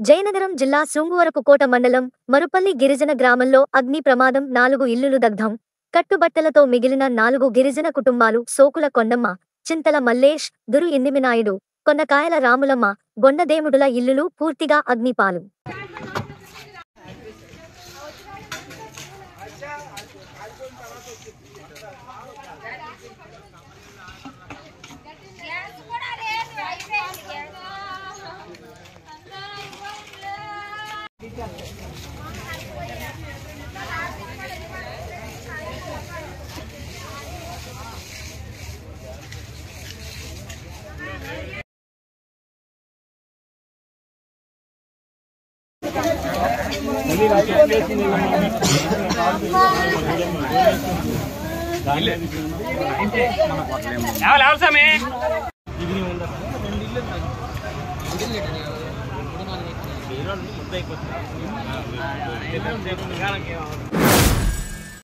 జయనగరం జిల్లా శృంగువరపుకోట మండలం మరుపల్లి గిరిజన గ్రామంలో అగ్ని ప్రమాదం నాలుగు ఇల్లులు దగ్ధం కట్టుబట్టలతో మిగిలిన నాలుగు గిరిజన కుటుంబాలు సోకుల కొండమ్మ చింతల మల్లేష్ దురు ఇందిమినాయుడు కొన్నకాయల రాములమ్మ గొండదేముడుల ఇల్లులు పూర్తిగా అగ్నిపాలు గ్యాస్ కూడా లేదు అయిపోయింది గ్యాస్ అందరూ అయిపోయింది లేవాలి స్వామి ముద్ద అయిపోతుంది